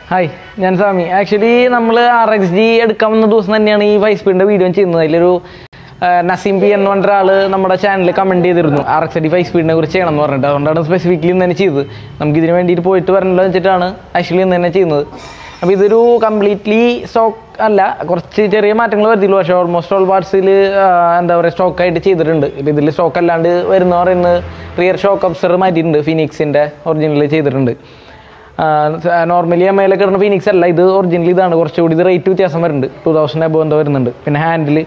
Hi ഞാൻ Swami actually നമ്മൾ R X G എടുക്കാൻ വന്ന ദിവസം തന്നെയാണ് ഈ ഫൈവ് സ്പീഡിൻ്റെ വീഡിയോ ചെയ്യുന്നത് അതിലൊരു ആ, നസീം പി എന്ന് പറഞ്ഞ ഒരാൾ നമ്മുടെ ചാനലിൽ കമൻറ്റ് ചെയ്തിരുന്നു ആർ എക്സ് ഡി ഫൈവ് സ്പീഡിനെ കുറിച്ച് ചെയ്യണം എന്ന് പറഞ്ഞിട്ട് അതുകൊണ്ടാണ് സ്പെസിഫിക്കലി ഇന്ന് തന്നെ ചെയ്തത് നമുക്ക് ഇതിന് വേണ്ടിയിട്ട് പോയിട്ട് വരണല്ലോ വെച്ചിട്ടാണ് ആക്ച്വലി ഇന്ന് തന്നെ ചെയ്യുന്നത് അപ്പോൾ ഇതൊരു കംപ്ലീറ്റ്ലി സ്റ്റോക്ക് അല്ല കുറച്ച് ചെറിയ മാറ്റങ്ങൾ വരുത്തിയുള്ളൂ പക്ഷേ ഓൾമോസ്റ്റ് ഓൾ പാർട്സിൽ എന്താ പറയുക സ്റ്റോക്കായിട്ട് ചെയ്തിട്ടുണ്ട് ഇപ്പോൾ ഇതിൽ സ്റ്റോക്ക് അല്ലാണ്ട് വരുന്ന പറയുന്നത് റിയർ ഷോക്ക് അബ്സർ മാറ്റിയിട്ടുണ്ട് ഫിനിക്സിൻ്റെ ഒറിജിനൽ ചെയ്തിട്ടുണ്ട് നോർമലി എം ഐയിലൊക്കെ ഇടുന്ന ഫിനിക്സ് അല്ല ഇത് ഒറിജിനൽ ഇതാണ് കുറച്ചുകൂടി ഇത് റേറ്റ് വ്യത്യാസം വരുന്നുണ്ട് ടു തൗസൻഡ് അബോ എന്തോ വരുന്നുണ്ട് പിന്നെ ഹാൻഡിൽ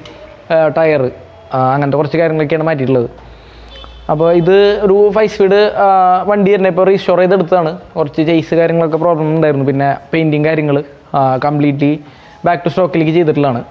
ടയർ അങ്ങനത്തെ കുറച്ച് കാര്യങ്ങളൊക്കെയാണ് മാറ്റിയിട്ടുള്ളത് അപ്പോൾ ഇത് ഒരു ഫൈവ് സ്പീഡ് വണ്ടി തന്നെ ഇപ്പോൾ റീസ്റ്റോർ ചെയ്തെടുത്തതാണ് കുറച്ച് ചേസ് കാര്യങ്ങളൊക്കെ പ്രോബ്ലം ഉണ്ടായിരുന്നു പിന്നെ പെയിൻറ്റിങ് കാര്യങ്ങൾ കംപ്ലീറ്റ്ലി ബാക്ക് ടു സ്റ്റോക്കിലേക്ക് ചെയ്തിട്ടുള്ളതാണ്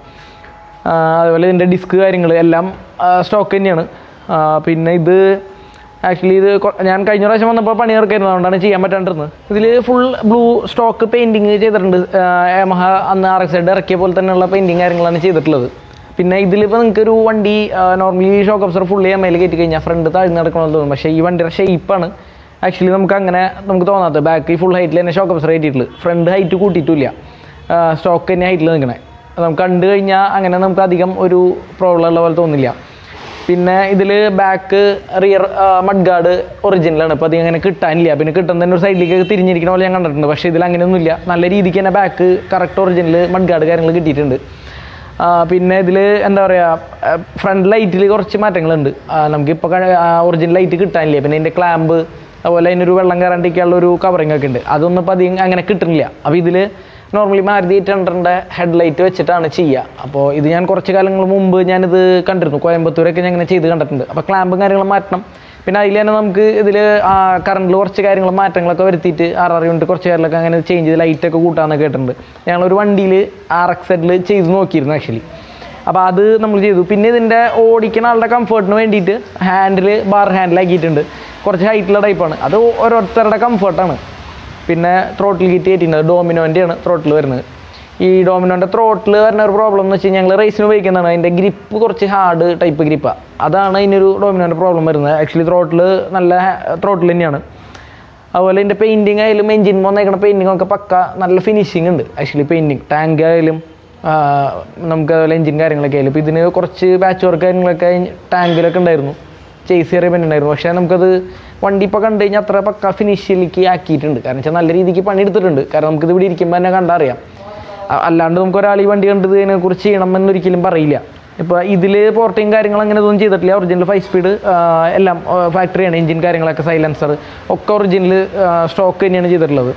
ആ, അതുപോലെ ഇതിൻ്റെ ഡിസ്ക് കാര്യങ്ങൾ എല്ലാം സ്റ്റോക്ക് തന്നെയാണ് ആ, പിന്നെ ഇത് ആക്ച്വലി ഇത് കൊ- ഞാൻ കഴിഞ്ഞ പ്രാവശ്യം വന്നപ്പോൾ പണി ഇറക്കായിരുന്നു അതുകൊണ്ടാണ് ചെയ്യാൻ പറ്റാണ്ടിരുന്നത് ഇതിൽ ഫുൾ ബ്ലൂ സ്റ്റോക്ക് പെയിൻറ്റിങ് ചെയ്തിട്ടുണ്ട് എമഹ അന്ന് ആർ എക്സ് സൈഡ് ഇറക്കിയ പോലെ തന്നെയുള്ള പെയിൻറ്റിങ് കാര്യങ്ങളാണ് ചെയ്തിട്ടുള്ളത് പിന്നെ ഇതിലിപ്പോൾ നിങ്ങൾക്ക് ഒരു വണ്ടി normally shock absorber fully M ഐയിൽ കയറ്റി കഴിഞ്ഞാൽ ഫ്രണ്ട് താഴ്ന്ന് നടക്കണമെന്ന് തോന്നും പക്ഷേ ഈ വണ്ടിയുടെ ഷേപ്പാണ് ആക്ച്വലി നമുക്ക് അങ്ങനെ നമുക്ക് തോന്നാത്തത് ബാക്ക് ഫുൾ ഹൈറ്റിൽ തന്നെ ഷോക്ക് അബ്സർ കയറ്റിയിട്ടുള്ളത് ഫ്രണ്ട് ഹൈറ്റ് കൂട്ടിയിട്ടില്ല സ്റ്റോക്ക് തന്നെ ഹൈറ്റിൽ നിൽക്കണേ നമുക്ക് കണ്ടു കഴിഞ്ഞാൽ അങ്ങനെ നമുക്ക് അധികം ഒരു പ്രോബ്ലം ഉള്ള പോലെ തോന്നില്ല പിന്നെ ഇതിൽ ബാക്ക് റിയർ മഡ് ഗാർഡ് ഒറിജിനലാണ് അപ്പോൾ അധികം അങ്ങനെ കിട്ടാനില്ല പിന്നെ കിട്ടുന്ന തന്നെ ഒരു സൈഡിലേക്ക് തിരിഞ്ഞിരിക്കുന്ന പോലെ ഞാൻ കണ്ടിട്ടുണ്ട് പക്ഷേ ഇതിൽ അങ്ങനെയൊന്നുമില്ല നല്ല രീതിക്ക് തന്നെ back correct original mudguard കാര്യങ്ങൾ കിട്ടിയിട്ടുണ്ട് ആ, പിന്നെ ഇതിൽ എന്താ പറയുക ഫ്രണ്ട് ലൈറ്റിൽ കുറച്ച് മാറ്റങ്ങളുണ്ട് ആ, നമുക്കിപ്പോൾ ഒറിജിനൽ ലൈറ്റ് കിട്ടാനില്ല പിന്നെ ഇതിൻ്റെ ക്ലാമ്പ് അതുപോലെ അതിനൊരു വെള്ളം കയറാണ്ടിരിക്കാനുള്ള ഒരു കവറിങ് ഒക്കെ ഉണ്ട് അതൊന്നും ഇപ്പോൾ അധികം അങ്ങനെ കിട്ടുന്നില്ല അപ്പോൾ ഇതിൽ നോർമലി മാരുതി എയ്റ്റ് ഹൺഡ്രഡിൻ്റെ ഹെഡ്ലൈറ്റ് വെച്ചിട്ടാണ് ചെയ്യുക അപ്പോൾ ഇത് ഞാൻ കുറച്ച് കാലങ്ങൾ മുമ്പ് ഞാനിത് കണ്ടിരുന്നു കോയമ്പത്തൂരൊക്കെ ഞാൻ ഇങ്ങനെ ചെയ്ത് കണ്ടിട്ടുണ്ട് അപ്പോൾ ക്ലാമ്പും കാര്യങ്ങളും മാറ്റണം പിന്നെ അതിൽ തന്നെ നമുക്ക് ഇതിൽ കറണ്ടിൽ കുറച്ച് കാര്യങ്ങൾ മാറ്റങ്ങളൊക്കെ വരുത്തിയിട്ട് ആർ ആർ യൂണിറ്റ് കുറച്ച് കാര്യങ്ങളൊക്കെ അങ്ങനെ ചേഞ്ച് ചെയ്ത് ലൈറ്റൊക്കെ കൂട്ടാമെന്നൊക്കെ കേട്ടിട്ടുണ്ട് ഞങ്ങളൊരു വണ്ടിയിൽ ആർ എക്സ് എഡിൽ ചെയ്ത് നോക്കിയിരുന്നു ആക്ച്വലി അപ്പോൾ അത് നമ്മൾ ചെയ്തു പിന്നെ ഇതിൻ്റെ ഓടിക്കുന്ന ആളുടെ കംഫർട്ടിന് വേണ്ടിയിട്ട് ഹാൻഡിൽ ബാർ ഹാൻഡിലാക്കിയിട്ടുണ്ട് കുറച്ച് ഹൈറ്റുള്ള ടൈപ്പാണ് അത് ഓരോരുത്തരുടെ കംഫർട്ടാണ് പിന്നെ ത്രോട്ടിൽ കിറ്റ് കയറ്റിയിട്ടുണ്ട് ഡോമിനോൻ്റെയാണ് ത്രോട്ടിൽ വരുന്നത് ഈ ഡോമിനോൻ്റെ ത്രോട്ടിൽ വരുന്ന ഒരു പ്രോബ്ലം എന്ന് വെച്ച് കഴിഞ്ഞാൽ ഞങ്ങൾ റേസിന് ഉപയോഗിക്കുന്നതാണ് അതിൻ്റെ ഗ്രിപ്പ് കുറച്ച് ഹാർഡ് ടൈപ്പ് ഗ്രിപ്പാണ് അതാണ് അതിനൊരു ഡോമിനോൻ്റെ പ്രോബ്ലം വരുന്നത് ആക്ച്വലി ത്രോട്ടിൽ നല്ല ത്രോട്ടിൽ തന്നെയാണ് അതുപോലെ ഇതിൻ്റെ പെയിൻറ്റിങ് ആയാലും എഞ്ചിൻ വന്നേക്കണ പെയിൻറ്റിംഗ് ഒക്കെ പക്ക നല്ല ഫിനിഷിംഗ് ഉണ്ട് ആക്ച്വലി പെയിൻറ്റിങ് ടാങ്ക് ആയാലും ആ, നമുക്ക് അതുപോലെ എഞ്ചിൻ കാര്യങ്ങളൊക്കെ ആയാലും ഇപ്പോൾ ഇതിന് കുറച്ച് പാച്ച് വർക്ക് കാര്യങ്ങളൊക്കെ ടാങ്കിലൊക്കെ ഉണ്ടായിരുന്നു ചേസ് കയറിയ പെണ്ണുണ്ടായിരുന്നു പക്ഷേ നമുക്കത് വണ്ടി ഇപ്പോൾ കണ്ടു കഴിഞ്ഞാൽ അത്ര പക്ക ഫിനിഷിലേക്ക് ആക്കിയിട്ടുണ്ട് കാരണം വെച്ചാൽ നല്ല രീതിക്ക് പണിയെടുത്തിട്ടുണ്ട് കാരണം നമുക്കിത് ഇവിടെ ഇരിക്കുമ്പോൾ തന്നെ കണ്ടറിയാം അ- അല്ലാണ്ട് നമുക്ക് ഒരാൾ ഈ വണ്ടി കണ്ടത് ഇതിനെക്കുറിച്ച് ചെയ്യണം എന്നൊരിക്കലും പറയില്ല ഇപ്പോൾ ഇതിൽ പോർട്ടിങ് കാര്യങ്ങൾ അങ്ങനെ ഒന്നും ചെയ്തിട്ടില്ല ഒറിജിനൽ ഫൈവ് സ്പീഡ് എല്ലാം ഫാക്ടറിയാണ് എഞ്ചിൻ കാര്യങ്ങളൊക്കെ സൈലൻസർ ഒക്കെ ഒറിജിനൽ സ്റ്റോക്ക് തന്നെയാണ് ചെയ്തിട്ടുള്ളത്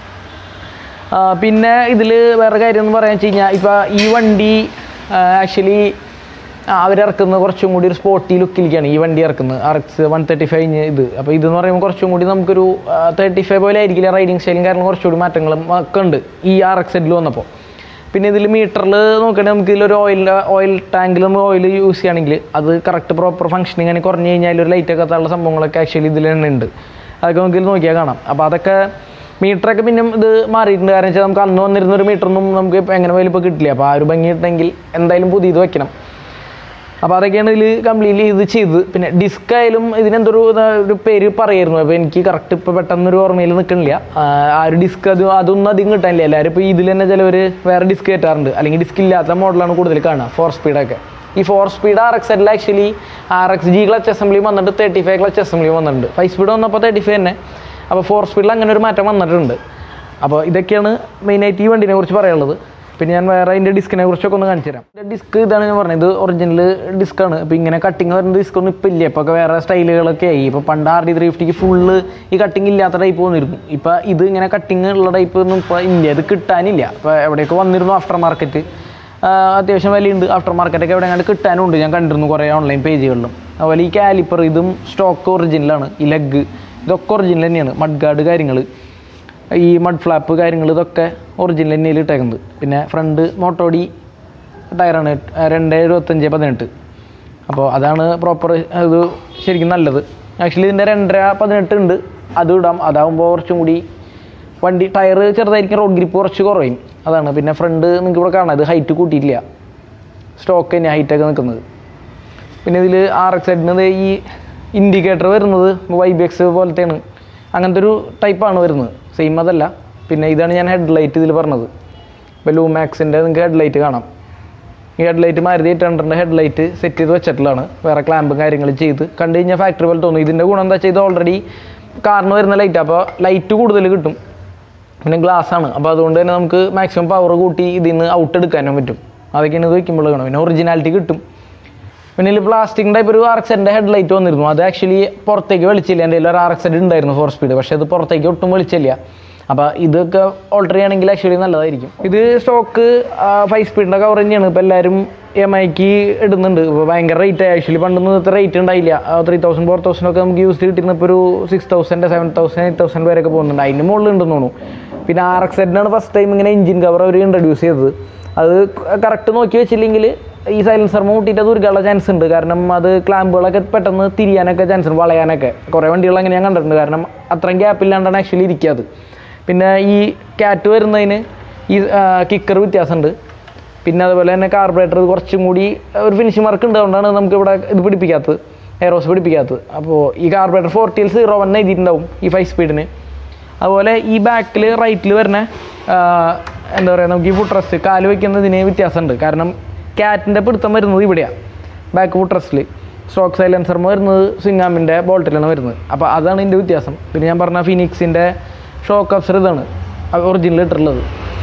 ആ, പിന്നെ ഇതിൽ വേറെ കാര്യം എന്ന് പറയാന്ന് വെച്ച് കഴിഞ്ഞാൽ ഇപ്പോൾ ഈ വണ്ടി ആക്ച്വലി അവരിറക്കുന്നത് കുറച്ചും കൂടി ഒരു സ്പോർട്ടി ലുക്കിലേക്കാണ് ഈ വണ്ടി ഇറക്കുന്നത് R X one thirty five ഇത് അപ്പോൾ ഇതെന്ന് പറയുമ്പോൾ കുറച്ചും കൂടി നമുക്കൊരു തേർട്ടി ഫൈവ് പോലെ ആയിരിക്കില്ല റൈഡിങ് സ്റ്റൈലും കാരണം കുറച്ചുകൂടി മാറ്റങ്ങളും ഒക്കെ ഉണ്ട് ഈ ആർ എക്സ് എഡിൽ വന്നപ്പോൾ പിന്നെ ഇതിൽ മീറ്ററിൽ നോക്കുകയാണെങ്കിൽ നമുക്ക് ഇതിലൊരു ഓയിൽ ഓയിൽ ടാങ്കിൽ നമ്മൾ ഓയിൽ യൂസ് ചെയ്യുകയാണെങ്കിൽ അത് കറക്റ്റ് പ്രോപ്പർ ഫംഗ്ഷനിങ് അങ്ങനെ കുറഞ്ഞ് കഴിഞ്ഞാൽ ഒരു ലൈറ്റ് ഒക്കെ എത്താനുള്ള സംഭവങ്ങളൊക്കെ ആക്ച്വലി ഇതിൽ തന്നെ ഉണ്ട് അതൊക്കെ നമുക്ക് ഇതിൽ നോക്കിയാൽ കാണാം അപ്പോൾ അതൊക്കെ മീറ്ററൊക്കെ പിന്നെ ഇത് മാറിയിട്ടുണ്ട് കാരണം വെച്ചാൽ നമുക്ക് അന്ന് വന്നിരുന്ന ഒരു മീറ്ററൊന്നും നമുക്ക് ഇപ്പം എങ്ങനെ പോയാലും ഇപ്പോൾ കിട്ടില്ല അപ്പോൾ ആ ഒരു ഭംഗി കിട്ടണമെങ്കിൽ എന്തായാലും പുതിയത് വെക്കണം അപ്പോൾ അതൊക്കെയാണ് ഇതിൽ കംപ്ലീറ്റ്ലി ഇത് ചെയ്തത് പിന്നെ ഡിസ്ക് ആയാലും ഇതിനെന്തൊരു ഇതാ ഒരു പേര് പറയായിരുന്നു അപ്പോൾ എനിക്ക് കറക്റ്റ് ഇപ്പോൾ പെട്ടെന്നൊരു ഓർമ്മയിൽ നിൽക്കണില്ല ആ ആ ഒരു ഡിസ്ക് അത് അതൊന്നും അധികം കിട്ടാനില്ല എല്ലാവരും ഇപ്പോൾ ഇതിൽ തന്നെ ചിലവർ വേറെ ഡിസ്ക് കയറ്റാറുണ്ട് അല്ലെങ്കിൽ ഡിസ്ക് ഇല്ലാത്ത മോഡലാണ് കൂടുതൽ കാണുക ഫോർ സ്പീഡൊക്കെ ഈ ഫോർ സ്പീഡ് ആർ എക്സ് എല്ലാം actually R X G clutch assembly വന്നിട്ട് തേർട്ടി ഫൈവ് ക്ലച്ച് അസംബ്ലി വന്നിട്ടുണ്ട് ഫൈവ് സ്പീഡ് വന്നപ്പോൾ തേർട്ടി ഫൈവ് തന്നെ അപ്പോൾ ഫോർ സ്പീഡിൽ അങ്ങനെ ഒരു മാറ്റം വന്നിട്ടുണ്ട് അപ്പോൾ ഇതൊക്കെയാണ് മെയിനായിട്ട് ഈ വണ്ടിനെ കുറിച്ച് പറയാനുള്ളത് പിന്നെ ഞാൻ വേറെ അതിൻ്റെ ഡിസ്കിനെ കുറിച്ചൊക്കെ ഒന്ന് കാണിച്ചു തരാം ഡിസ്ക് ഇതാണ് ഞാൻ പറഞ്ഞത് ഇത് ഒറിജിനൽ ഡിസ്ക്കാണ് ഇപ്പോൾ ഇങ്ങനെ കട്ടിങ് വരുന്ന ഡിസ്ക് ഒന്നും ഇപ്പോൾ ഇല്ല ഇപ്പോൾ ഒക്കെ വേറെ സ്റ്റൈലുകളൊക്കെ ആയി ഇപ്പോൾ പണ്ട് ആർ ഡി ത്രീ ഫിഫ്റ്റിക്ക് ഫുള്ള് ഈ കട്ടിങ് ഇല്ലാത്ത ടൈപ്പ് വന്നിരുന്നു ഇപ്പോൾ ഇത് ഇങ്ങനെ കട്ടിങ് ഉള്ള ടൈപ്പ് ഒന്നും ഇപ്പോൾ ഇല്ല ഇത് കിട്ടാനില്ല ഇപ്പോൾ എവിടെയൊക്കെ വന്നിരുന്നു ആഫ്റ്റർ മാർക്കറ്റ് അത്യാവശ്യം വിലയുണ്ട് ആഫ്റ്റർ മാർക്കറ്റൊക്കെ എവിടെ കണ്ട് കിട്ടാനുണ്ട് ഞാൻ കണ്ടിരുന്നു കുറേ ഓൺലൈൻ പേജുകളിലും അതുപോലെ ഈ കാലിപ്പർ ഇതും സ്റ്റോക്ക് ഒറിജിനലാണ് ഈ ലെഗ് ഇതൊക്കെ ഒറിജിനൽ തന്നെയാണ് മഡ് ഗാർഡ് കാര്യങ്ങൾ ഈ മഡ് ഫ്ലാപ്പ് കാര്യങ്ങൾ ഇതൊക്കെ ഒറിജിനൽ തന്നെയിൽ ഇട്ടേക്കുന്നത് പിന്നെ ഫ്രണ്ട് മോട്ടോഡി ടയറാണ് രണ്ട് എഴുപത്തഞ്ച് പതിനെട്ട് അപ്പോൾ അതാണ് പ്രോപ്പർ ഇത് ശരിക്കും നല്ലത് ആക്ച്വലി ഇതിൻ്റെ രണ്ടര പതിനെട്ട് ഉണ്ട് അത് ഇടാം അതാകുമ്പോൾ കുറച്ചും കൂടി വണ്ടി ടയർ ചെറുതായിരിക്കും റോഡ് ഗ്രിപ്പ് കുറച്ച് കുറയും അതാണ് പിന്നെ ഫ്രണ്ട് നിങ്ങൾക്ക് ഇവിടെ കാണാം ഇത് ഹൈറ്റ് കൂട്ടിയിട്ടില്ല സ്റ്റോക്ക് തന്നെ ഹൈറ്റൊക്കെ നിൽക്കുന്നത് പിന്നെ ഇതിൽ ആർ എക്സ് എഡിന് ഈ ഇൻഡിക്കേറ്റർ വരുന്നത് വൈ ബി എക്സ് പോലത്തെയാണ് അങ്ങനത്തെ ഒരു ടൈപ്പാണ് വരുന്നത് സെയിം അതല്ല പിന്നെ ഇതാണ് ഞാൻ ഹെഡ്ലൈറ്റ് ഇതിൽ പറഞ്ഞത് ഇപ്പോൾ ലൂമാക്സിൻ്റെ നിങ്ങൾക്ക് ഹെഡ്ലൈറ്റ് കാണാം ഈ ഹെഡ്ലൈറ്റ് മാരുതി എയ്റ്റ് ഹൺഡ്രഡിൻ്റെ ഹെഡ്ലൈറ്റ് സെറ്റ് ചെയ്ത് വെച്ചിട്ടുള്ളതാണ് വേറെ ക്ലാമ്പും കാര്യങ്ങളും ചെയ്ത് കണ്ടു കഴിഞ്ഞാൽ ഫാക്ടറി പോലെ തോന്നും ഇതിൻ്റെ ഗുണം എന്താ വെച്ചാൽ ഇത് ഓൾറെഡി കാറിന് വരുന്ന ലൈറ്റ് അപ്പോൾ ലൈറ്റ് കൂടുതൽ കിട്ടും പിന്നെ ഗ്ലാസ് ആണ് അപ്പോൾ അതുകൊണ്ട് തന്നെ നമുക്ക് മാക്സിമം പവർ കൂട്ടി ഇതിൽ നിന്ന് ഔട്ട് എടുക്കാനും പറ്റും അതൊക്കെയാണ് ഇത് വയ്ക്കുമ്പോൾ കാണും പിന്നെ ഒറിജിനാലിറ്റി കിട്ടും പിന്നെ ഇതിൽ പ്ലാസ്റ്റിക് ടൈപ്പ് ഒരു ആർ എക്സെൻ്റെ ഹെഡ്ലൈറ്റ് വന്നിരുന്നു അത് ആക്ച്വലി പുറത്തേക്ക് വെളിച്ചില്ല എൻ്റെ കയ്യിൽ ഒരു ആർ എക്സെഡ് ഉണ്ടായിരുന്നു ഫോർ സ്പീഡ് പക്ഷേ ഇത് പുറത്തേക്ക് ഒട്ടും വെളിച്ചില്ല അപ്പോൾ ഇതൊക്കെ ഓൾട്ടർ ചെയ്യുകയാണെങ്കിൽ ആക്ച്വലി നല്ലതായിരിക്കും ഇത് സ്റ്റോക്ക് ഫൈവ് സ്പീഡിൻ്റെ കവർ തന്നെയാണ് ഇപ്പോൾ എല്ലാവരും എം ഐക്ക് ഇടുന്നുണ്ട് ഇപ്പോൾ ഭയങ്കര റേറ്റ് ആക്ച്വലി പണ്ടൊന്നും ഇത്ര റേറ്റ് ഉണ്ടായില്ല ത്രീ തൗസൻഡ് ഫോർ തൗസൻഡ് ഒക്കെ നമുക്ക് യൂസ് കിട്ടുന്ന ഇപ്പോൾ ഒരു six thousand seven thousand eight thousand വരെയൊക്കെ പോകുന്നുണ്ട് അതിന് മുകളിൽ ഉണ്ടെന്ന് തോന്നുന്നു പിന്നെ ആർ എക്സ് എഡിനാണ് ഫസ്റ്റ് ടൈം ഇങ്ങനെ എഞ്ചിൻ കവർ അവർ ഇൻട്രൊഡ്യൂസ് ചെയ്തത് അത് കറക്റ്റ് നോക്കി വെച്ചില്ലെങ്കിൽ ഈ സൈലൻസർ കൂട്ടിയിട്ട് അത് ഉരുക്കാനുള്ള ചാൻസ് ഉണ്ട് കാരണം അത് ക്ലാമ്പുകളൊക്കെ പെട്ടെന്ന് തിരിയാനൊക്കെ ചാൻസ് ഉണ്ട് വളയാനൊക്കെ കുറേ വണ്ടികൾ അങ്ങനെ ഞാൻ കണ്ടിട്ടുണ്ട് കാരണം അത്രയും ഗ്യാപ്പില്ലാണ്ടാണ് ആക്ച്വലി ഇരിക്കുക അത് പിന്നെ ഈ കാറ്റ് വരുന്നതിന് ഈ കിക്കർ വ്യത്യാസമുണ്ട് പിന്നെ അതുപോലെ തന്നെ കാർബറേറ്റർ കുറച്ചും കൂടി ഒരു ഫിനിഷിംഗ് വർക്ക് ഉണ്ട് അതുകൊണ്ടാണ് നമുക്ക് ഇവിടെ ഇത് പിടിപ്പിക്കാത്തത് എയറോസ് പിടിപ്പിക്കാത്തത് അപ്പോൾ ഈ കാർബറേറ്റർ ഫോർട്ടിയിൽ സീറോ വൺ എഴുതിയിട്ടുണ്ടാവും ഈ ഫൈവ് സ്പീഡിന് അതുപോലെ ഈ ബാക്കിൽ റൈറ്റിൽ വരുന്ന ആ, എന്താ പറയുക നമുക്ക് ഈ ഫുഡ് ട്രസ്റ്റ് കാല് വയ്ക്കുന്നതിന് വ്യത്യാസമുണ്ട് കാരണം ക്യാറ്റിൻ്റെ പിടുത്തം വരുന്നത് ഇവിടെയാണ് ബാക്ക് ഫുഡ് ട്രസ്റ്റിൽ സ്റ്റോക്ക് സൈലൻസർ വരുന്നത് സിംഗാമിൻ്റെ ബോൾട്ടിലാണ് വരുന്നത് അപ്പോൾ അതാണ് ഇതിൻ്റെ വ്യത്യാസം പിന്നെ ഞാൻ പറഞ്ഞ ഫിനിക്സിൻ്റെ ഷോക്ക് അപ്സർ ഇതാണ് ഒറിജിനൽ ഇട്ടിട്ടുള്ളത്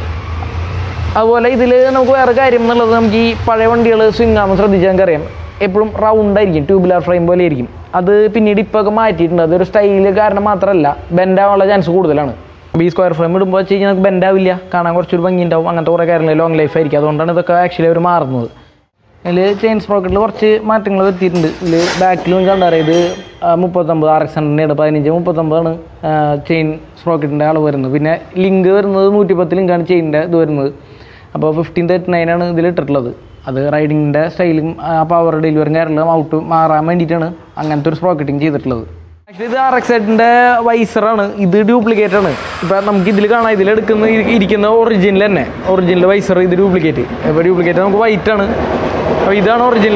അതുപോലെ ഇതിൽ നമുക്ക് വേറെ കാര്യം എന്നുള്ളത് നമുക്ക് ഈ പഴയ വണ്ടികൾ സ്വിംഗ് ആകുമ്പോൾ ശ്രദ്ധിച്ചാൽ നമുക്കറിയാം എപ്പോഴും റൗണ്ട് ആയിരിക്കും ട്യൂബുലാർ ഫ്രെയിം പോലെ ആയിരിക്കും അത് പിന്നീട് ഇപ്പോൾ ഒക്കെ മാറ്റിയിട്ടുണ്ട് അതൊരു സ്റ്റൈല് കാരണം മാത്രമല്ല ബെൻഡ് ആവാനുള്ള ചാൻസ് കൂടുതലാണ് അപ്പോൾ ഈ സ്ക്വയർ ഫ്രെയിം ഇടുമ്പോൾ വെച്ച് കഴിഞ്ഞാൽ നമുക്ക് ബെൻഡ് ആവില്ല കാണാൻ കുറച്ചൊരു ഭംഗി ഉണ്ടാവും അങ്ങനത്തെ കുറേ കാര്യങ്ങൾ ലോങ് ലൈഫ് ആയിരിക്കും അതുകൊണ്ടാണ് ഇതൊക്കെ ആക്ച്വലി അവർ മാറുന്നത് ഇതിൽ ചെയിൻ സ്പ്രോക്കറ്റിൽ കുറച്ച് മാറ്റങ്ങൾ വരുത്തിയിട്ടുണ്ട് ഇതിൽ ബാക്കിലും കണ്ടറിയാം ഇത് ആ, മുപ്പത്തൊമ്പത് ആർ എക്സ് ഹൺഡ്രഡിൻ്റെ പതിനഞ്ച് മുപ്പത്തൊമ്പതാണ് ചെയിൻ സ്പ്രോക്കറ്റിൻ്റെ അളവ് വരുന്നത് പിന്നെ ലിങ്ക് വരുന്നത് നൂറ്റിപ്പത്ത് ലിങ്കാണ് ചെയിനിൻ്റെ ഇത് വരുന്നത് അപ്പോൾ ഫിഫ്റ്റീൻ തേർട്ടി നയനാണ് ഇതിൽ ഇട്ടിട്ടുള്ളത് അത് റൈഡിങ്ങിൻ്റെ സ്റ്റൈലും പവർ ഡെലിവറിയും കാര്യങ്ങളും ഔട്ട് മാറാൻ വേണ്ടിയിട്ടാണ് അങ്ങനത്തെ ഒരു സ്പ്രോക്കറ്റിംഗ് ചെയ്തിട്ടുള്ളത് ആക്ച്വലി ഇത് ആർ എക്സ് എഡിൻ്റെ വൈസറാണ് ഇത് ഡ്യൂപ്ലിക്കേറ്റ് ആണ് ഇപ്പം നമുക്ക് ഇതിൽ കാണാം ഇതിലെടുക്കുന്ന ഇരി- ഇരിക്കുന്ന ഒറിജിനൽ തന്നെ ഒറിജിനൽ വൈസർ ഇത് ഡ്യൂപ്ലിക്കേറ്റ് ഇപ്പോൾ ഡ്യൂപ്ലിക്കേറ്റ് നമുക്ക് വൈറ്റ് ആണ് അപ്പോൾ ഇതാണ് ഒറിജിനൽ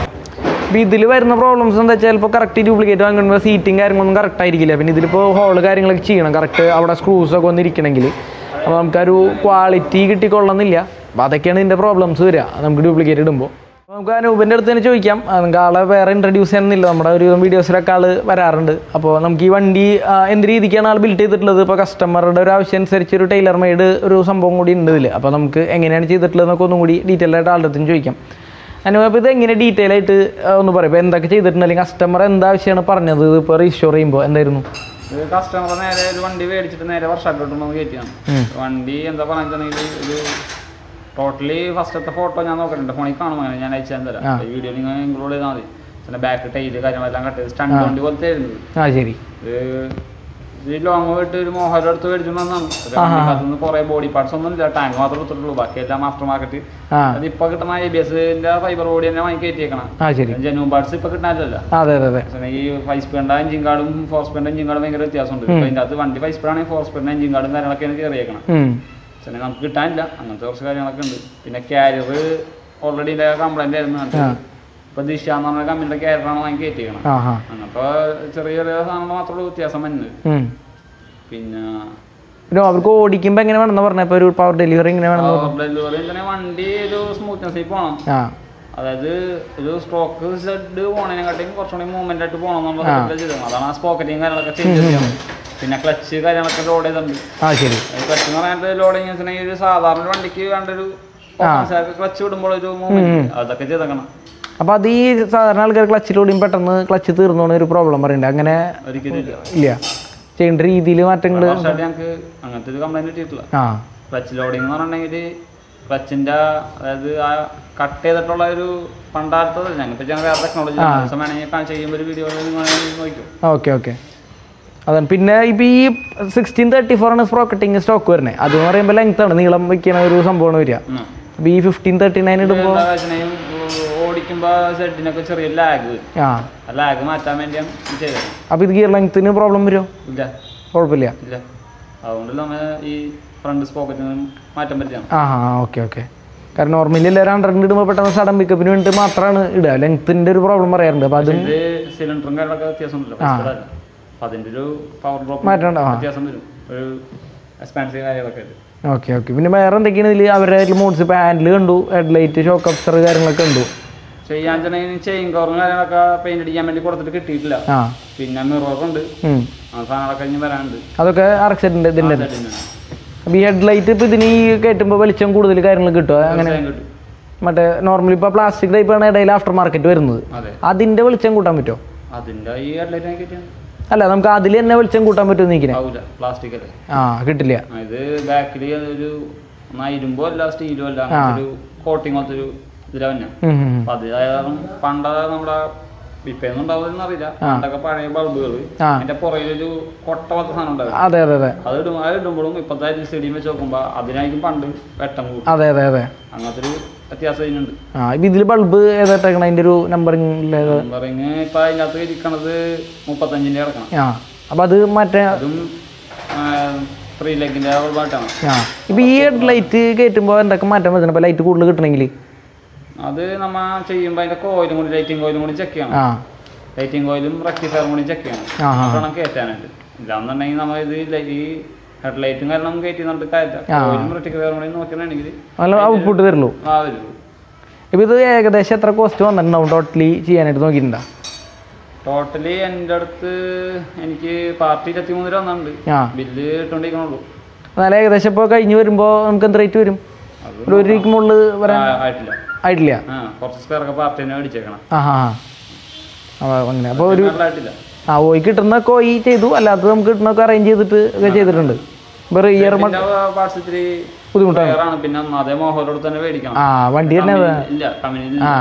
അപ്പോൾ ഇതിൽ വരുന്ന പ്രോബ്ലംസ് എന്താ വെച്ചാൽ ഇപ്പോൾ കറക്റ്റ് ഡ്യൂപ്ലിക്കേറ്റ് വാങ്ങുമ്പോൾ സീറ്റിംഗ് കാര്യങ്ങളൊന്നും കറക്റ്റ് ആയിരിക്കില്ല പിന്നെ ഇതിലിപ്പോൾ ഹോള് കാര്യങ്ങളൊക്കെ ചെയ്യണം കറക്റ്റ് അവിടെ സ്ക്രൂസ് ഒക്കെ വന്നിരിക്കണമെങ്കിൽ അപ്പോൾ നമുക്കൊരു ക്വാളിറ്റി കിട്ടിക്കൊള്ളുന്നില്ല അപ്പോൾ അതൊക്കെയാണ് ഇതിൻ്റെ പ്രോബ്ലംസ് വരിക നമുക്ക് ഡ്യൂപ്ലിക്കേറ്റ് ഇടുമ്പോൾ അപ്പോൾ നമുക്ക് അനൂപിൻ്റെ അടുത്ത് തന്നെ ചോദിക്കാം ആ, നമുക്ക് ആളെ വേറെ ഇൻട്രൊഡ്യൂസ് ചെയ്യണമെന്നില്ല നമ്മുടെ ഒരു വീഡിയോസിലൊക്കെ ആൾ വരാറുണ്ട് അപ്പോൾ നമുക്ക് ഈ വണ്ടി ആ, എന്ത് രീതിക്കാണ് ആൾ ബിൽഡ് ചെയ്തിട്ടുള്ളത് ഇപ്പോൾ കസ്റ്റമറുടെ ഒരു ആവശ്യം അനുസരിച്ച് ഒരു ടൈലർ മെയ്ഡ് ഒരു സംഭവം കൂടി ഉണ്ട് ഇതിൽ അപ്പോൾ നമുക്ക് എങ്ങനെയാണ് ചെയ്തിട്ടുള്ളതെന്നൊക്കെ ഒന്നും കൂടി ഡീറ്റെയിൽ ആയിട്ട് ആളുടെ അടുത്ത് ചോദിക്കാം അനുഭവം അപ്പോൾ ഇത് എങ്ങനെ ഡീറ്റെയിൽ ആയിട്ട് ആ, ഒന്ന് പറയും ഇപ്പോൾ എന്തൊക്കെ ചെയ്തിട്ടുണ്ട് അല്ലെങ്കിൽ കസ്റ്റമർ എന്താവശ്യമാണ് പറഞ്ഞത് ഇപ്പോൾ റീസ്റ്റോർ ചെയ്യുമ്പോൾ എന്തായിരുന്നു ഇത് കസ്റ്റമർ നേരെ ഒരു വണ്ടി മേടിച്ചിട്ട് നേരെ വർഷാക്കോട്ട് കയറ്റിയാണ് വണ്ടി എന്താ പറഞ്ഞിട്ടുണ്ടെങ്കിൽ ഒരു ടോട്ടലി ഫസ്റ്റത്തെ ഫോട്ടോ ഞാൻ നോക്കലുണ്ട് ഫോണിൽ കാണും അങ്ങനെ ഞാൻ അയച്ചു തരാം ആ. ഈ വീഡിയോ നിങ്ങൾ ഇൻക്ലൂഡ് ചെയ്താൽ മതി പിന്നെ ബാക്ക് ടൈല് കാര്യങ്ങളെല്ലാം കട്ട് ചെയ്ത് സ്റ്റണ്ട് വണ്ടി പോലത്തെ ആയിരുന്നു ആ ശരി ഇത് ഇത് ലോങ് പോയിട്ട് ഒരു മോഹൻലാൽ അടുത്ത് മേടിച്ചിട്ട് വന്നതാണ് അതിന് കുറെ ബോഡി പാർട്സ് ഒന്നും ഇല്ല ടാങ്ക് മാത്രമേ എടുത്തിട്ടുള്ളൂ ബാക്കിയെല്ലാം ആഫ്റ്റർ മാർക്കറ്റ് ആ അതിപ്പോ കിട്ടുന്ന ഐ ബി എസിന്റെ ഫൈബർ ബോഡി തന്നെ വാങ്ങി കയറ്റിയേക്കണം ആ ശരി ജനുവൻ പാർട്സ് ഇപ്പൊ കിട്ടാനില്ലല്ലോ ആ, അതെ അതെ അതെ പക്ഷേ ഈ ഫൈവ് സ്പീഡിന്റെ എഞ്ചിൻ കാർഡും ഫോർ സ്പീഡിന്റെ എഞ്ചിൻ കാർഡും ഭയങ്കര വ്യത്യാസമുണ്ട് ഇപ്പൊ അതിന്റെ അത് വണ്ടി ഫൈവ് സ്പീഡാണെങ്കിൽ ഫോർ സ്പീഡിന്റെ എഞ്ചിൻ കാർഡും കാര്യങ്ങളൊക്കെയാണ് കയറിയേക്കണം ഉം. പക്ഷേ നമുക്ക് കിട്ടാനില്ല അങ്ങനത്തെ കുറച്ച് കാര്യങ്ങളൊക്കെ ഉണ്ട് പിന്നെ ക്യാരിയർ ഓൾറെഡി കംപ്ലൈന്റ് ആയിരുന്നു ആ. ഇപ്പൊ ദിശ എന്ന് പറഞ്ഞ കമ്പനിയുടെ ക്യാരിയറാണ് വാങ്ങി കയറ്റിയേക്കണം ആ ആ അങ്ങനത്തെ ചെറിയ ചെറിയ സാധനങ്ങൾ മാത്രമേ വ്യത്യാസം വരുന്നത് ഉം. പിന്നെ പിന്നെ അവർക്ക് ഓടിക്കുമ്പോൾ എങ്ങനെ വേണമെന്ന് പറഞ്ഞപ്പോൾ ഒരു പവർ ഡെലിവറി എങ്ങനെ വേണമെന്ന് പറഞ്ഞു ഡെലിവറി തന്നെ വണ്ടി ഒരു സ്മൂത്ത്നെസ്സിൽ പോകണം ആ അതായത് ഒരു സ്ട്രോക്ക് സെഡ് പോണതിനെക്കാട്ടിയും കുറച്ചുകൂടി മൂവ്മെന്റ് ആയിട്ട് പോകണം നമ്മൾ ചെയ്തത് അതാണ് ആ സ്പോക്കറ്റിങ് കാര്യങ്ങളൊക്കെ ചേഞ്ച് ചെയ്യണം പിന്നെ ക്ലച്ച് കാര്യങ്ങളൊക്കെ ലോഡ് ചെയ്തിട്ടുണ്ട് ആ ശരി ക്ലച്ച് എന്ന് പറഞ്ഞിട്ട് ലോഡിങ് വെച്ചിട്ടുണ്ടെങ്കിൽ ഒരു സാധാരണ ഒരു വണ്ടിക്ക് വേണ്ട ഒരു ക്ലച്ച് വിടുമ്പോൾ ഒരു മൂവ്മെന്റ് അതൊക്കെ ചെയ്തേക്കണം അപ്പോൾ അത് ഈ സാധാരണ ആൾക്കാർ ക്ലച്ചിലൂടെയും പെട്ടെന്ന് ക്ലച്ച് തീർന്നോണ ഒരു പ്രോബ്ലം പറയുന്നുണ്ട് അങ്ങനെ ഒരിക്കലും ഇല്ല ഇല്ല ചെയ്യേണ്ട രീതിയിൽ മാറ്റങ്ങൾ വർഷമായിട്ട് ഞങ്ങൾക്ക് അങ്ങനത്തെ ഒരു കംപ്ലൈന്റ് കിട്ടിയിട്ടില്ല ആ ക്ലച്ച് ലോഡിങ് എന്ന് പറഞ്ഞിട്ടുണ്ടെങ്കിൽ ക്ലച്ചിന്റെ അതായത് ആ കട്ട് ചെയ്തിട്ടുള്ള ഒരു പണ്ടാത്തത് ഞങ്ങൾക്ക് ഞാൻ വേറെ ടെക്നോളജി ദിവസം വേണമെങ്കിൽ ചെയ്യുമ്പോൾ ഒരു വീഡിയോ നിങ്ങൾ നോക്കും ഓക്കെ ഓക്കെ അതാണ് പിന്നെ ഇപ്പം ഈ സിക്സ്റ്റീൻ തേർട്ടി ഫോർ ആണ് സ്പ്രോക്കറ്റിംഗ് സ്റ്റോക്ക് വരുന്നത് അതെന്ന് പറയുമ്പോൾ ലെങ്ത് ആണ് നീളം വയ്ക്കുന്ന ഒരു സംഭവമാണ് വരിക അപ്പോൾ ഈ ഫിഫ്റ്റീൻ തേർട്ടി നയൻ ഇടുമ്പോൾ എന്താ വെച്ചിട്ടുണ്ടെങ്കിൽ ഓടിക്കുമ്പോൾ സെഡിനൊക്കെ ചെറിയ ലാഗ് വരും ആ ആ ലാഗ് മാറ്റാൻ വേണ്ടിയാണ് ഇത് ചെയ്തത് അപ്പോൾ ഇത് ഗിയർ ലെങ്ത്തിന് പ്രോബ്ലം വരുമോ ഇല്ല കുഴപ്പമില്ല ഇല്ല അതുകൊണ്ട് നമ്മൾ ഈ ഫ്രണ്ട് സ്പോക്കറ്റിൽ നിന്ന് മാറ്റാൻ പറ്റിയാണ് ആ ആ ഓക്കെ ഓക്കെ കാരണം നോർമലി എല്ലാവരും ഹൺഡ്രഡിന് ഇടുമ്പോൾ പെട്ടെന്ന് സഡൻ പിക്കപ്പിന് വേണ്ടി മാത്രമാണ് ഇടുക ലെങ്ത്തിൻ്റെ ഒരു പ്രോബ്ലം പറയാറുണ്ട് അപ്പോൾ അതും ഇത് സിലിണ്ടറും കാര്യങ്ങളൊക്കെ വ്യത്യാസം ഉണ്ടല്ലോ അപ്പം അതിന്റെ ഒരു പവർ ഡ്രോപ്പ് മാറ്റണ്ട ആ വ്യത്യാസം വരും ഒരു എക്സ്പാൻസീവ് കാര്യങ്ങളൊക്കെ ഉണ്ട് ഓക്കെ ഓക്കെ പിന്നെ വേറെ എന്തൊക്കെയാണ് ഇതിൽ അവരുടെ മോഡ്സ് ഇപ്പോൾ ഹാൻഡിൽ കണ്ടു ഹെഡ്ലൈറ്റ് ഷോക്ക് അപ്സർ കാര്യങ്ങളൊക്കെ ഉണ്ട് ചെയ്യാൻ ചെന്നെങ്കിൽ ചെയിൻ കവറും കാര്യങ്ങളൊക്കെ പെയിന്റ് അടിക്കാൻ വേണ്ടി കൊടുത്തിട്ട് കിട്ടിയിട്ടില്ല ആ പിന്നെ മിററുണ്ട് ഉം. ആ സാധനങ്ങളൊക്കെ ഇനി വരാനുണ്ട് അതൊക്കെ അറക്സെറ്റിൻ്റെ ഇതിൻ്റെ ആ, set ഉണ്ട്. അപ്പോൾ ഈ ഹെഡ്ലൈറ്റ് ഇപ്പോൾ ഇതിന് ഈ കയറ്റുമ്പോൾ വെളിച്ചം കൂടുതൽ കാര്യങ്ങൾ കിട്ടുമോ അങ്ങനെ തീർച്ചയായും കിട്ടും മറ്റേ നോർമലി ഇപ്പോൾ പ്ലാസ്റ്റിക് ടൈപ്പാണ് ഇടയിൽ ആഫ്റ്റർ മാർക്കറ്റ് വരുന്നത് അതെ അതിൻ്റെ വെളിച്ചം കൂട്ടാൻ പറ്റുമോ അതിന്റെ ഈ ഹെഡ്ലൈറ്റ് കിട്ടിയാണ് അല്ല നമുക്ക് അതിൽ തന്നെ വെളിച്ചം കൂട്ടാൻ പറ്റുമോ നിൽക്കിനെ ആവൂല പ്ലാസ്റ്റിക് അല്ലേ ആ കിട്ടില്ല ആ, ഇത് ബാക്കിൽ ഒരു എന്നാ ഇരുമ്പോ അല്ല സ്റ്റീലും അല്ല അങ്ങനത്തെ ഒരു കോട്ടിങ് പോലത്തെ ഒരു ഇതിലാ തന്നെ ഉം, ഉം, ഉം. അപ്പൊ അത് കാരണം പണ്ട നമ്മുടെ ഇപ്പൊന്നും ഉണ്ടാവുമെന്ന് അറിയില്ല പണ്ടൊക്കെ പഴയ ബൾബുകൾ ആ. അതിന്റെ പുറകിലൊരു കൊട്ട പോലത്തെ സാധനം ഉണ്ടാവും അതെ അതെ അതെ അത് ഇടും അത് ഇടുമ്പോഴും ഇപ്പത്തെ എൽ സി ഡി വെച്ച് നോക്കുമ്പോ അതിനായിരിക്കും പണ്ട് വെട്ടം കൂടും അതെ അതെ അതെ അങ്ങനത്തെ ഒരു വ്യത്യാസം ഇതിനുണ്ട് ആ ഇപ്പം ഇതിൽ ബൾബ് ഏതായിട്ടേക്കണം അതിൻ്റെ ഒരു നമ്പറിങ് ഇല്ലേത് നമ്പറിങ് ഇപ്പൊ അതിനകത്ത് ഇരിക്കണത് മുപ്പത്തഞ്ചിന്റെ കിടക്കണം ആ അപ്പം അത് മറ്റേ അതും ത്രീ ലെഗിന്റെ ബൾബായിട്ടാണ് ആ ഇപ്പം ഈ ഹെഡ് ലൈറ്റ് കയറ്റുമ്പോൾ എന്തൊക്കെ മാറ്റം വരുന്നത് ഇപ്പോൾ ലൈറ്റ് കൂടുതൽ കിട്ടണമെങ്കിൽ അത് നമ്മ ചെയ്യുമ്പോ അതിന്റെ കോയിലും കൂടി ലൈറ്റിംഗ് കോയിലും കൂടി ചെക്ക് ചെയ്യണം ആ ലൈറ്റിംഗ് കോയിലും റെക്ടിഫയറും കൂടി ചെക്ക് ചെയ്യണം ആ, ആ. വേണം കയറ്റാനായിട്ട് ഇല്ലാന്നുണ്ടെങ്കിൽ നമ്മൾ ഇത് ലൈ- ഈ ഹെഡ്ലൈറ്റും കാരണം കയറ്റി നമുക്ക് കയറ്റാം ആ. കോയിലും റെക്ടിഫയറും കൂടി നോക്കണമെങ്കിൽ നല്ല ഔട്ട്പുട്ട് തരുള്ളൂ ആ വരും ഇപ്പം ഇത് ഏകദേശം എത്ര കോസ്റ്റ് വന്നിട്ടുണ്ടാവും ടോട്ടലി ചെയ്യാനായിട്ട് നോക്കിയിട്ടുണ്ടോ ടോട്ടലി എൻ്റെ അടുത്ത് എനിക്ക് പാർട്ടി ഇരുപത്തിമൂന്ന് രൂപ വന്നിട്ടുണ്ട് ആ ബില്ല് ഇട്ടുകൊണ്ടിരിക്കണുള്ളൂ എന്നാലും ഏകദേശം ഇപ്പോൾ കഴിഞ്ഞ് വരുമ്പോൾ നമുക്ക് എന്ത് റേറ്റ് വരും അത് ഒരു ഒരു രൂപയ്ക്ക് മുകളിൽ വരാൻ ആ, ആയിട്ടില്ല ആയിട്ടില്ല ആ കുറച്ച് സ്പെയറൊക്കെ പാർട്ടി തന്നെ മേടിച്ചേക്കണം ആ ആ ആ അപ്പോൾ അങ്ങനെ അപ്പോൾ ഒരു ആയിട്ടില്ല ആ ഓയി കിട്ടുന്ന കോയി ചെയ്തു അല്ലാത്തത് നമുക്ക് കിട്ടുന്നൊക്കെ അറേഞ്ച് ചെയ്തിട്ട് ഒക്കെ ചെയ്തിട്ടുണ്ട് വേറെ ഇയർ പിന്നെ പാർട്സ് ഇത്തിരി ബുദ്ധിമുട്ടാണ് സ്പെയറാണ് പിന്നെ അതേ മോഹനോട് തന്നെ മേടിക്കണം ആ വണ്ടി തന്നെ അത് കമ്പനി- ഇല്ല കമ്പനിയിൽ ആ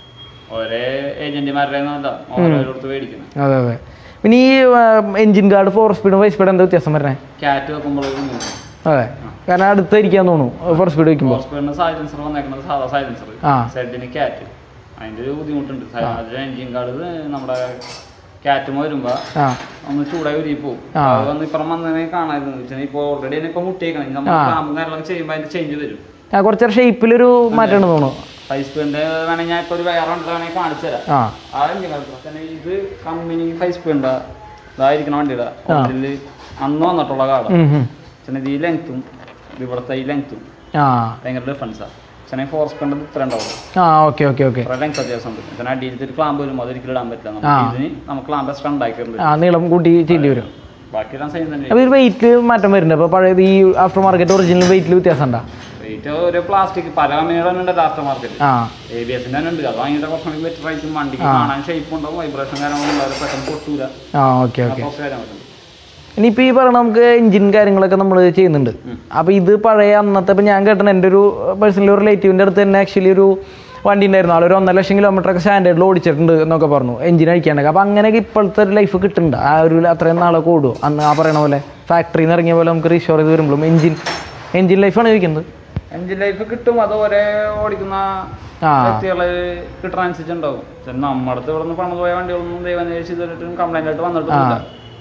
ഒരേ ഏജന്റുമാരുടെ ഒന്നല്ല മോഹനോട് മേടിക്കണം അതെ അതെ പിന്നെ ഈ എഞ്ചിൻ ഗാർഡ് ഫോർ സ്പീഡും ഫൈവ് സ്പീഡും എന്താ വ്യത്യാസം വരണേ കാറ്റ് വെക്കുമ്പോഴേക്കും അതെ കാരണം അടുത്തായിരിക്കാൻ തോന്നുന്നു ഫോർ സ്പീഡ് വയ്ക്കുമ്പോൾ ഹോസ്പിറ്റലിന് സൈലൻസർ വന്നേക്കുന്നത് സാധാ സൈലൻസർ ആ സെഡിന് കാറ്റ് അതിന്റെ ഒരു ബുദ്ധിമുട്ടുണ്ട് അതിൽ എൻജിൻ കാർഡ് നമ്മുടെ കാറ്റും വരുമ്പോ ആ ഒന്ന് ചൂടായി ഉരുകി പോകും ആ. അത് വന്ന് ഇപ്പുറം വന്നതിനെ കാണായിരുന്നു വെച്ചാൽ ഇപ്പൊ ഓൾറെഡി തന്നെ ഇപ്പൊ മുട്ടിയേക്കണം നമ്മൾ ക്ലാമ്പും കാര്യങ്ങളൊക്കെ ചെയ്യുമ്പോൾ അതിന്റെ ചേഞ്ച് വരും ആ കുറച്ചേരം ഷേപ്പിലൊരു മാറ്റം ഉണ്ട് തോന്നുന്നു ഫൈവ് സ്പീഡിന്റെ വേണമെങ്കിൽ ഞാൻ ഇപ്പൊ ഒരു വേറെ ഉണ്ട് വേണമെങ്കിൽ കാണിച്ചു തരാം ആ ആ എഞ്ചിൻ കാർഡ് തന്നെ ഇത് കമ്പനി ഫൈവ് സ്പീഡിന്റെ ഇതായിരിക്കണം വണ്ടിയുടെ ഓൾറെഡി അന്ന് വന്നിട്ടുള്ള കാർഡ് ഉം, ഉം. ചെന്നൈ ഈ ലെങ്ത്തും ഇവിടുത്തെ ഈ ലെങ്ത്തും ആ ഭയങ്കര ഡിഫറൻസാണ് ചെന്നൈ ഫോർ സ്പീഡിന്റെ ഇത്ര ഉണ്ടാവും ആ ഓക്കെ ഓക്കെ ഓക്കെ ഇത്ര ലെങ്ത് വ്യത്യാസമുണ്ട് പിന്നെ അടിയിലത്തെ ഒരു ക്ലാമ്പ് വരും അതൊരിക്കലും ഇടാൻ പറ്റില്ല നമുക്ക് ഇതിന് നമുക്ക് ക്ലാമ്പ് എക്സ്ട്രാ ഉണ്ടാക്കിയിട്ടുണ്ട് ആ നീളം കൂട്ടി ചെയ്യേണ്ടി വരും ബാക്കി എല്ലാം സെയിം തന്നെ അപ്പോൾ ഇത് വെയിറ്റ് മാറ്റം വരുന്നുണ്ട് അപ്പോൾ പഴയത് ഈ ആഫ്റ്റർ മാർക്കറ്റ് ഒറിജിനൽ വെയിറ്റിൽ വ്യത്യാസം ഉണ്ടോ റേറ്റ് ഒരു പ്ലാസ്റ്റിക് പല കമ്പനികളും ഉണ്ട് ലാസ്റ്റ് മാർക്കറ്റ് ആ എ ബി എസിന്റെ തന്നെ ഉണ്ട് അത് വാങ്ങിയിട്ട് കുറച്ചുകൂടി ബെറ്റർ ആയിരിക്കും വണ്ടിക്ക് കാണാൻ ഷേപ്പ് ഉണ്ടാവും വൈബ്രേഷൻ കാര്യങ്ങളും ഉണ്ടാവും പെട്ടെന്ന് പൊട്ടൂല ആ ഓക്കെ ഓക്കെ കുറച്ച് കാര്യങ്ങളൊക്കെ ഉണ്ട് ഇനിയിപ്പോൾ ഈ പറയണ നമുക്ക് എഞ്ചിൻ കാര്യങ്ങളൊക്കെ നമ്മൾ ചെയ്യുന്നുണ്ട് അപ്പോൾ ഇത് പഴയ അന്നത്തെ ഇപ്പം ഞാൻ കേട്ടത് എൻ്റെ ഒരു പേഴ്സണലി ഒരു റിലേറ്റീവിൻ്റെ അടുത്ത് തന്നെ ആക്ച്വലി ഒരു വണ്ടി ഉണ്ടായിരുന്നു ആളൊരു ഒന്നര ലക്ഷം കിലോമീറ്റർ ഒക്കെ സ്റ്റാൻഡേർഡിൽ ഓടിച്ചിട്ടുണ്ട് എന്നൊക്കെ പറഞ്ഞു എഞ്ചിൻ അഴിക്കാനൊക്കെ അപ്പോൾ അങ്ങനെയൊക്കെ ഇപ്പോഴത്തെ ഒരു ലൈഫ് കിട്ടുന്നുണ്ട് ആ ഒരു അത്രയും നാളൊക്കെ ഓടും അന്ന് ആ പറയണ പോലെ ഫാക്ടറിയിൽ നിന്ന് ഇറങ്ങിയ പോലെ നമുക്ക് റീഷോർ ചെയ്ത് വരുമ്പോഴും എഞ്ചിൻ എഞ്ചിൻ ലൈഫാണ് ചോദിക്കുന്നത് എഞ്ചിൻ ലൈഫ് കിട്ടും അത് ഒരേ ഓടിക്കുന്ന ആ. വ്യക്തികളെ കിട്ടണ അനുസരിച്ചുണ്ടാവും പക്ഷെ നമ്മുടെ അടുത്ത് ഇവിടെ നിന്ന് പണിത് പോയ വണ്ടികളൊന്നും ദൈവം ഇതുവരെയായിട്ടും കംപ്ലൈന്റ് ആയിട്ട് വന്നിട്ടില്ല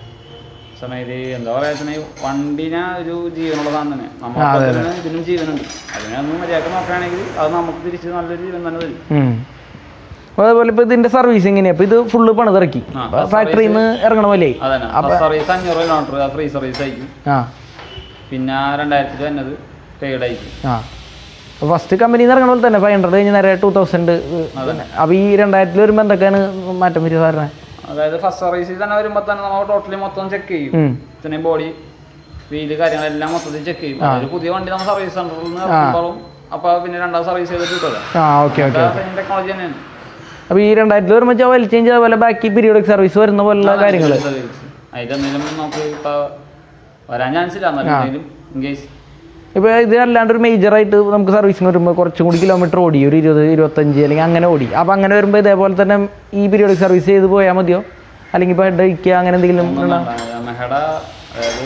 സമയത്ത് എന്താ പറയാ വെച്ചാൽ വണ്ടിനെ ഒരു ജീവനുള്ള സാധനം തന്നെ നമുക്ക് ഇതിനും ജീവനുണ്ട് അതിനൊന്നും മര്യാദക്ക് നോക്കുകയാണെങ്കിൽ അത് നമുക്ക് തിരിച്ച് നല്ലൊരു ജീവൻ തന്നെ തരും ഉം. അപ്പോൾ അതുപോലെ ഇപ്പോൾ ഇതിൻ്റെ സർവീസ് എങ്ങനെയാണ് അപ്പോൾ ഇത് ഫുള്ള് പണിതിറക്കി ആ, ഫാക്ടറിയിൽ നിന്ന് ഇറങ്ങണ പോലെയായി അതന്നെ സർവീസ് അഞ്ഞൂറ് കിലോമീറ്റർ ഫ്രീ സർവീസ് ആയിരിക്കും ആ പിന്നെ രണ്ടായിരത്തിൽ വന്നത് പെയ്ഡ് ആയിരിക്കും ആ ഫസ്റ്റ് കമ്പനിയിൽ നിന്ന് ഇറങ്ങണ പോലെ തന്നെ ഫൈവ് ഹൺഡ്രഡ് കഴിഞ്ഞ് നേരെ ടൂ തൗസൻഡ് അപ്പോൾ ഈ രണ്ടായിരത്തിൽ വരുമ്പോൾ എന്തൊക്കെയാണ് മാറ്റം വരിക സാറിന് അതായത് ഫസ്റ്റ് സർവീസിൽ തന്നെ വരുമ്പോൾ തന്നെ നമ്മൾ ടോട്ടലി മൊത്തം ചെക്ക് ചെയ്യും ഉം. പിന്നെ ബോഡി വീല് കാര്യങ്ങളെല്ലാം മൊത്തത്തിൽ ചെക്ക് ചെയ്യും അതൊരു പുതിയ വണ്ടി നമ്മൾ സർവീസ് സെന്ററിൽ നിന്ന് ഇറക്കുമ്പോഴും അപ്പോൾ പിന്നെ രണ്ടാം സർവീസ് ചെയ്തിട്ട് കിട്ടുമല്ലോ ആ ഓക്കെ ഓക്കെ സെയിം ടെക്നോളജി തന്നെയാണ് അപ്പോൾ ഈ രണ്ടായിരത്തിൽ വരുമ്പോൾ വെച്ചാൽ വലിയ ചേഞ്ച് അതുപോലെ ബാക്കി പീരിയോഡിക് സർവീസ് വരുന്ന പോലുള്ള കാര്യങ്ങൾ അതിലെന്തെങ്കിലും നമുക്ക് ഇപ്പോൾ വരാൻ ചാൻസ് ഇല്ല എന്നാലും ഇൻ കേസ് ഇപ്പോൾ ഇത് അല്ലാണ്ട് ഒരു മേജറായിട്ട് നമുക്ക് സർവീസിന് വരുമ്പോൾ കുറച്ചും കൂടി കിലോമീറ്റർ ഓടി ഒരു ഇരുപത് ഇരുപത്തഞ്ച് അല്ലെങ്കിൽ അങ്ങനെ ഓടി അപ്പോൾ അങ്ങനെ വരുമ്പോൾ ഇതേപോലെ തന്നെ ഈ പീരിയോഡിക് സർവീസ് ചെയ്ത് പോയാൽ മതിയോ അല്ലെങ്കിൽ ഇപ്പോൾ ഹെഡ് അടിക്കുക അങ്ങനെ എന്തെങ്കിലും ഉണ്ടോ? യമഹയുടെ അതായത്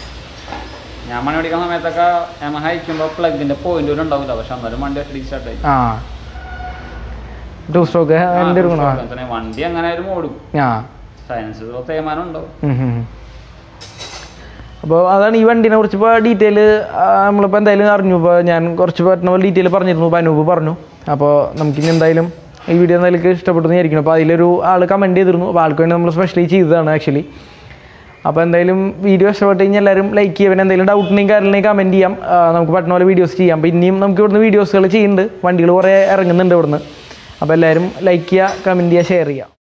ഞാൻ മണി ഓടിക്കുന്ന സമയത്തൊക്കെ യമഹ അയക്കുമ്പോൾ പ്ലഗിന്റെ പോയിന്റ് ഒരു ഉണ്ടാവില്ല പക്ഷെ എന്നാലും വണ്ടി ഒറ്റ സ്റ്റാർട്ട് ആയി ആ ടു സ്ട്രോക്ക് എൻ്റെ ഒരു ഗുണമാണ് ആ, തന്നെ വണ്ടി അങ്ങനെ ആയാലും ഓടും ആ സയൻസ് തേയ്മാനം ഉണ്ടാവും അപ്പോൾ അതാണ് ഈ വണ്ടിനെ കുറിച്ച് ഇപ്പോൾ ഡീറ്റെയിൽ നമ്മളിപ്പോൾ എന്തായാലും അറിഞ്ഞു ഇപ്പോൾ ഞാൻ കുറച്ച് പറ്റുന്ന പോലെ ഡീറ്റെയിൽ പറഞ്ഞിരുന്നു ഇപ്പോൾ അനൂപ് പറഞ്ഞു അപ്പോൾ നമുക്കിനി എന്തായാലും ഈ വീഡിയോ എന്തായാലും ഇഷ്ടപ്പെട്ടു വിചാരിക്കണം അപ്പോൾ അതിലൊരു ആൾ കമൻറ്റ് ചെയ്തിരുന്നു അപ്പോൾ ആൾക്ക് വേണ്ടി നമ്മൾ സ്പെഷ്യലി ചെയ്തതാണ് ആക്ച്വലി അപ്പോൾ എന്തായാലും വീഡിയോ ഇഷ്ടപ്പെട്ട് കഴിഞ്ഞാൽ എല്ലാവരും ലൈക്ക് ചെയ്യുക പിന്നെ എന്തെങ്കിലും ഡൗട്ട് ഉണ്ടെങ്കിൽ കാര്യങ്ങളെങ്കിൽ കമൻറ്റ് ചെയ്യാം ആ, നമുക്ക് പറ്റുന്ന പോലെ വീഡിയോസ് ചെയ്യാം അപ്പോൾ ഇനിയും നമുക്ക് ഇവിടുന്ന് വീഡിയോസുകൾ ചെയ്യുന്നുണ്ട് വണ്ടികൾ കുറേ ഇറങ്ങുന്നുണ്ട് ഇവിടുന്ന് അപ്പോൾ എല്ലാവരും ലൈക്ക് ചെയ്യുക കമൻറ്റ് ചെയ്യുക ഷെയർ ചെയ്യുക